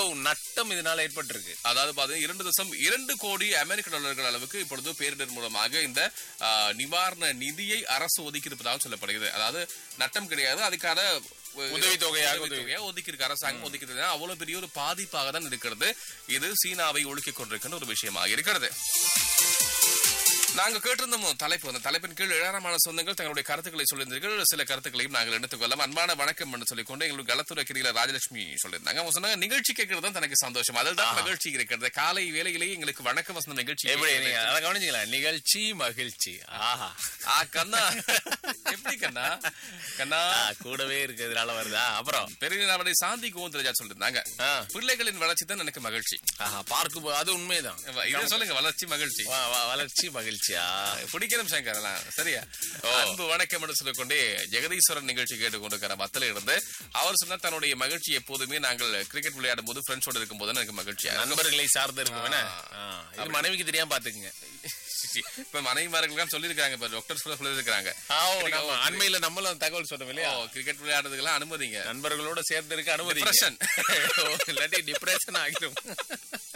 எவ்வளவு நட்டம் இதனால ஏற்பட்டிருக்கு அதாவது பாத்தீங்கன்னா இரண்டு தசம் இரண்டு கோடி அமெரிக்க டாலர்கள் அளவுக்கு இப்பொழுது பேரிடர் மூலமாக இந்த ஆ, நிவாரண நிதியை அரசு ஒதுக்கி இருப்பதாக சொல்லப்படுகிறது அதாவது நட்டம் கிடையாது அதுக்கான உதவித்தொகையாக உதவித்தொகையா ஒதுக்கி இருக்கு அரசாங்கம் ஒதுக்கி இருக்கு அவ்வளவு பெரிய ஒரு பாதிப்பாக தான் இருக்கிறது இது சீனாவை ஒழுக்கிக் கொண்டிருக்கின்ற ஒரு விஷயமாக இருக்கிறது நாங்க கேட்டிருந்தோம் தலைப்பு அந்த தலைப்பின் கீழ் ஏராளமான சொந்தங்கள் தங்களுடைய கருத்துக்களை சொல்லியிருந்தீர்கள் சில கருத்துக்களையும் நாங்கள் எடுத்துக்கொள்ளலாம் அன்பான வணக்கம் என்று சொல்லிக்கொண்டு எங்களுக்கு களத்துறை கிரியில ராஜலட்சுமி சொல்லியிருந்தாங்க அவங்க சொன்னாங்க நிகழ்ச்சி கேட்கறது தான் தனக்கு சந்தோஷம் அதில் தான் மகிழ்ச்சி இருக்கிறது காலை வேளையிலேயே எங்களுக்கு வணக்கம் வசந்த நிகழ்ச்சி எப்படி கேட்கிறது. நீங்க அதை கவனிச்சீங்களா நிகழ்ச்சி மகிழ்ச்சி ஆஹா ஆ கண்ணா எப்படி கண்ணா கண்ணா ஆ, கூடவே இருக்கிறதுனால வருதா அப்புறம் பெரிய நாவலை சாந்தி கோவிந்தராஜா சொல்லியிருந்தாங்க ஆ. பிள்ளைகளின் வளர்ச்சி தான் எனக்கு மகிழ்ச்சி ஆஹா பார்க்கும் போ- அது உண்மைதான் இதை சொல்லுங்க வளர்ச்சி மகிழ்ச்சி வ- வ- வளர்ச்சி மகிழ்ச்சியா பிடிக்கணும் சங்கர் எல்லாம் சரியா அன்பு வணக்கம் என்று சொல்லிக்கொண்டே ஜெகதீஸ்வரன் நிகழ்ச்சி கேட்டுக்கொண்டிருக்கிற மத்தில இருந்து அவர் சொன்ன தன்னுடைய மகிழ்ச்சி எப்போதுமே நாங்கள் கிரிக்கெட் விளையாடும் போது ஃப்ரெண்ட்ஸோட இருக்கும் போது எனக்கு மகிழ்ச்சியா இருக்கும். நண்பர்களை சார்ந்து இருக்கும் என்ன? ஆ, இது மனைவிக்கு தெரியாம பாத்துக்குங்க இப்ப மனைவிமார்களுக்கு சொல்லியிருக்காங்க இப்ப டாக்டர்ஸ் கூட சொல்லியிருக்காங்க ஆ, ஓ, நம்ம அண்மையில நம்மளும் தகவல் சொன்னோம் இல்லையா கிரிக்கெட் விளையாடுறதுக்கெல்லாம் அனுமதிங்க நண்பர்களோட சேர்ந்து இருக்க அனுமதி Depression. இல்லாட்டி டிப்ரெஷன் ஆகிடும்